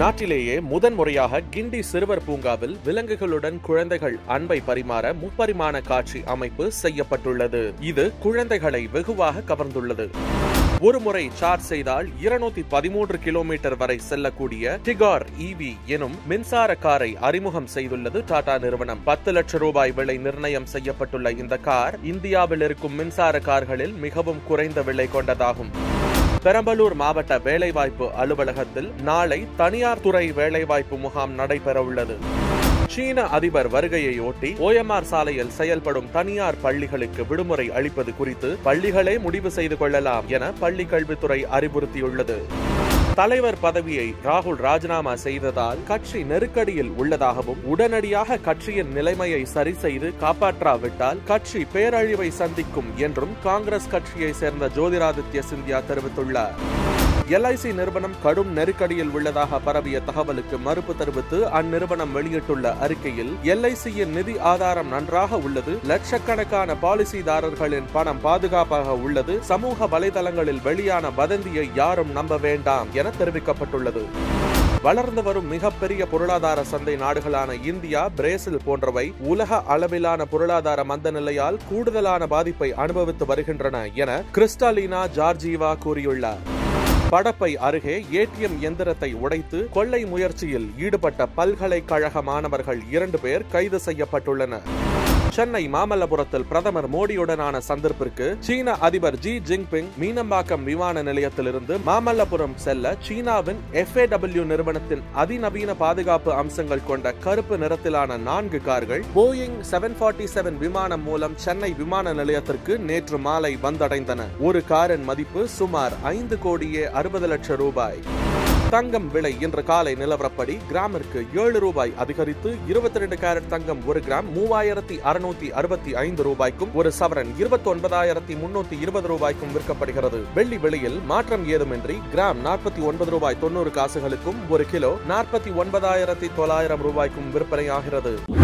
நாட்டிலேயே முதன்முறையாக கிண்டி சிறுவர் பூங்காவில் விலங்குகளுடன் குழந்தைகள் அன்பை பரிமாற முப்பரிமாண காட்சி அமைப்பு செய்யப்பட்டுள்ளது இது குழந்தைகளை வெகுவாக கவர்ந்துள்ளது ஒருமுறை சார்ஜ் செய்தால் இருநூத்தி பதிமூன்று கிலோமீட்டர் வரை செல்லக்கூடிய டிகார் இவி எனும் மின்சார காரை அறிமுகம் செய்துள்ளது டாடா நிறுவனம் பத்து லட்சம் ரூபாய் விலை நிர்ணயம் செய்யப்பட்டுள்ள இந்த கார் இந்தியாவில் இருக்கும் மின்சார கார்களில் மிகவும் குறைந்த விலை கொண்டதாகும் பெரம்பலூர் மாவட்ட வேலைவாய்ப்பு அலுவலகத்தில் நாளை தனியார் துறை வேலைவாய்ப்பு முகாம் நடைபெற உள்ளது சீன அதிபர் வருகையையொட்டி ஓஎம்ஆர் சாலையில் செயல்படும் தனியார் பள்ளிகளுக்கு விடுமுறை அளிப்பது குறித்து பள்ளிகளே முடிவு செய்து கொள்ளலாம் என பள்ளி கல்வித்துறை அறிவுறுத்தியுள்ளது தலைவர் பதவியை ராகுல் ராஜினாமா செய்ததால் கட்சி நெருக்கடியில் உள்ளதாகவும் உடனடியாக கட்சியின் நிலைமையை சரி செய்து காப்பாற்றாவிட்டால் கட்சி பேரழிவை சந்திக்கும் என்றும் காங்கிரஸ் கட்சியை சேர்ந்த ஜோதிராதித்ய சிந்தியா தெரிவித்துள்ளார் எல்ஐசி நிறுவனம் கடும் நெருக்கடியில் உள்ளதாக பரவிய தகவலுக்கு மறுப்பு தெரிவித்து அந்நிறுவனம் வெளியிட்டுள்ள அறிக்கையில் எல்ஐசியின் நிதி ஆதாரம் நன்றாக உள்ளது லட்சக்கணக்கான பாலிசிதாரர்களின் பணம் பாதுகாப்பாக உள்ளது சமூக வலைதளங்களில் வெளியான வதந்தியை யாரும் நம்ப வேண்டாம் என தெரிவிக்கப்பட்டுள்ளது வளர்ந்து வரும் மிகப்பெரிய பொருளாதார சந்தை நாடுகளான இந்தியா பிரேசில் போன்றவை உலக அளவிலான பொருளாதார மந்த நிலையால் கூடுதலான பாதிப்பை அனுபவித்து வருகின்றன என கிறிஸ்டாலினா ஜார்ஜீவா கூறியுள்ளார் படப்பை அருகே ஏடிஎம் எந்திரத்தை உடைத்து கொள்ளை முயற்சியில் ஈடுபட்ட பல்கலைக்கழக மாணவர்கள் இரண்டு பேர் கைது செய்யப்பட்டுள்ளனர் சென்னை மாமல்லபுரத்தில் பிரதமர் மோடியுடனான சந்திப்பிற்கு சீன அதிபர் ஜி ஜின்பிங் மீனம்பாக்கம் விமான நிலையத்திலிருந்து மாமல்லபுரம் செல்ல சீனாவின் எஃப்ஏடபிள்யூ நிறுவனத்தின் அதிநவீன பாதுகாப்பு அம்சங்கள் கொண்ட கருப்பு நிறத்திலான நான்கு கார்கள் போயிங் செவன் ஃபார்ட்டி செவன் விமானம் மூலம் சென்னை விமான நிலையத்திற்கு நேற்று மாலை வந்தடைந்தன ஒரு காரின் மதிப்பு சுமார் ஐந்து கோடியே அறுபது லட்சம் ரூபாய் தங்கம் விலை இன்று காலை நிலவரப்படி கிராமிற்கு ஏழு ரூபாய் அதிகரித்து இருபத்தி ரெண்டு கேரட் தங்கம் ஒரு கிராம் மூவாயிரத்தி அறுநூத்தி அறுபத்தி ஐந்து ரூபாய்க்கும் ஒரு சவரன் இருபத்தி ஒன்பதாயிரத்தி முன்னூத்தி இருபது ரூபாய்க்கும் விற்கப்படுகிறது வெள்ளி விலையில் மாற்றம் ஏதுமின்றி கிராம் நாற்பத்தி ஒன்பது ரூபாய் தொண்ணூறு காசுகளுக்கும் ஒரு கிலோ நாற்பத்தி ஒன்பதாயிரத்தி தொள்ளாயிரம் ரூபாய்க்கும் விற்பனையாகிறது